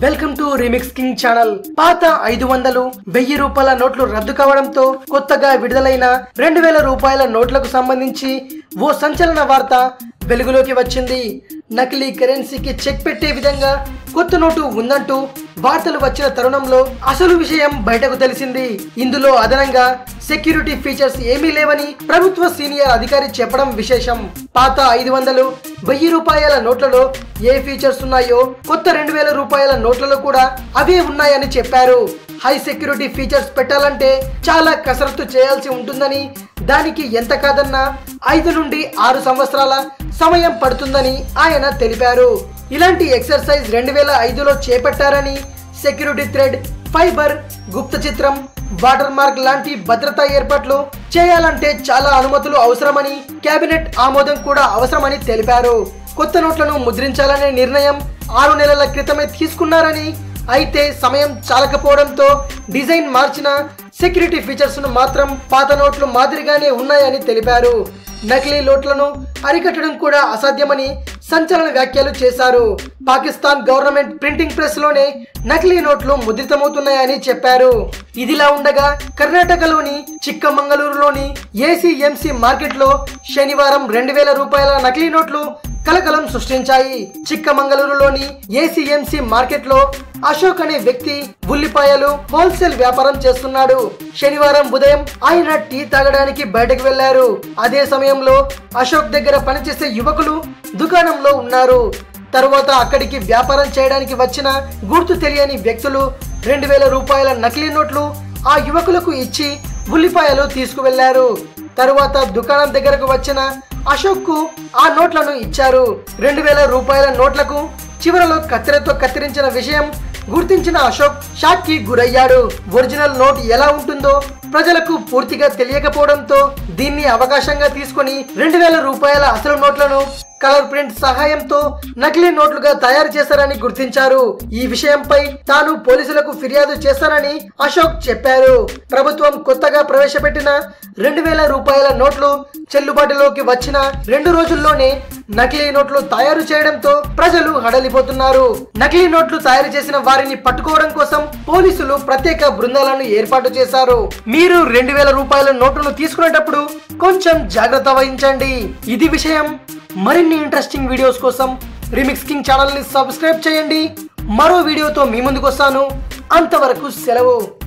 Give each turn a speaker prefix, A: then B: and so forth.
A: welcome to remix king channel పాత ఐదు వందలు వెయ్యి రూపాయల నోట్లు రద్దు కావడంతో కొత్తగా విడుదలైన రెండు వేల రూపాయల నోట్లకు సంబంధించి ఓ సంచలన వార్త వెలుగులోకి వచ్చింది నకిలీ కరెన్సీకి చెక్ పెట్టే విధంగా కొత్త నోటు ఉందంటూ వార్తలు వచ్చిన తరుణంలో అసలు విషయం బయటకు తెలిసింది ఇందులో అదనంగా సెక్యూరిటీ ఫీచర్స్ ఏమీ లేవని ప్రభుత్వ సీనియర్ అధికారి చెప్పడం విశేషం పాత ఐదు వందలు వెయ్యి రూపాయల నోట్లలో ఏ ఫీచర్స్ ఉన్నాయో కొత్త రెండు వేల రూపాయల నోట్లలో కూడా అవే ఉన్నాయని చెప్పారు హై సెక్యూరిటీ ఫీచర్స్ పెట్టాలంటే చాలా కసరత్తు చేయాల్సి ఉంటుందని దానికి ఎంత కాదన్నా ఐదు నుండి ఆరు సంవత్సరాల సమయం పడుతుందని ఆయన తెలిపారు ఇలాంటి ఎక్సర్సైజ్ రెండు వేల ఐదులో చేపట్టారని సెక్యూరిటీ థ్రెడ్ ఫైబర్ గుప్త చిత్రం వాటర్ మార్క్ లాంటి భద్రతా ఏర్పాట్లు చేయాలంటే చాలా అనుమతులు అవసరమని కేబినెట్ ఆమోదం కూడా అవసరమని తెలిపారు కొత్త నోట్లను ముద్రించాలనే నిర్ణయం ఆరు నెలల క్రితమే తీసుకున్నారని అయితే సమయం చాలకపోవడంతో డిజైన్ మార్చిన సెక్యూరిటీ ఫీచర్స్ ను మాత్రం పాత నోట్లు మాదిరిగానే ఉన్నాయని తెలిపారు నకిలీ నోట్లను అరికట్టడం కూడా అసాధ్యమని సంచలన వ్యాఖ్యలు చేశారు పాకిస్తాన్ గవర్నమెంట్ ప్రింటింగ్ ప్రెస్ లోనే నకిలీ నోట్లు ముద్రితమవుతున్నాయని చెప్పారు ఇదిలా ఉండగా కర్ణాటకలోని చిక్కమంగళూరులోని ఏసీఎంసీ మార్కెట్ లో శనివారం రెండు వేల రూపాయల నకిలీ నోట్లు కలకలం సృష్టించాయి చిక్కమంగళూరులోని ఏసీఎంసీ మార్కెట్ లో అశోక్ అనే వ్యక్తి ఉల్లిపాయలు హోల్సేల్ వ్యాపారం చేస్తున్నాడు శనివారం ఉదయం ఆయన టీ తాగడానికి బయటకు వెళ్లారు అదే సమయంలో అశోక్ దగ్గర పనిచేసే యువకులు దుకాణంలో ఉన్నారు తరువాత అక్కడికి వ్యాపారం చేయడానికి వచ్చిన గుర్తు తెలియని వ్యక్తులు రెండు వేల రూపాయల నకిలీ నోట్లు ఆ యువకులకు ఇచ్చి ఉల్లిపాయలు తీసుకువెళ్లారు తరువాత దుకాణం దగ్గరకు వచ్చిన అశోక్ కు ఆ నోట్లను ఇచ్చారు రెండు వేల రూపాయల నోట్లకు చివరలో కత్తెరతో కత్తిరించిన విషయం గుర్తించిన అశోక్ షాక్ కి గురయ్యాడు ఒరిజినల్ నోట్ ఎలా ఉంటుందో ప్రజలకు పూర్తిగా తెలియకపోవడంతో దీన్ని అవకాశంగా తీసుకొని రెండు వేల రూపాయల అసలు నోట్లను కలర్ ప్రింట్ సహాయంతో నకిలీ నోట్లుగా తయారు చేశారని గుర్తించారు ఈ విషయంపై తాను పోలీసులకు ఫిర్యాదు చేస్తానని అశోక్ చెప్పారు ప్రభుత్వం కొత్తగా ప్రవేశపెట్టిన రెండు వేల రూపాయల నోట్లు చెల్లుబాటులోకి వచ్చిన రెండు రోజుల్లోనే నకిలీ నోట్లు తయారు చేయడంతో ప్రజలు హడలిపోతున్నారు నకిలీ నోట్లు తయారు చేసిన వారిని పట్టుకోవడం కోసం పోలీసులు ప్రత్యేక బృందాలను ఏర్పాటు చేశారు మీరు రెండు వేల రూపాయల నోటును తీసుకునేటప్పుడు కొంచెం జాగ్రత్త వహించండి ఇది విషయం మరిన్ని ఇంట్రెస్టింగ్ వీడియోస్ కోసం రిమిక్స్ కింగ్ ఛానల్ ని సబ్స్క్రైబ్ చేయండి మరో వీడియోతో మీ ముందుకు వస్తాను అంతవరకు సెలవు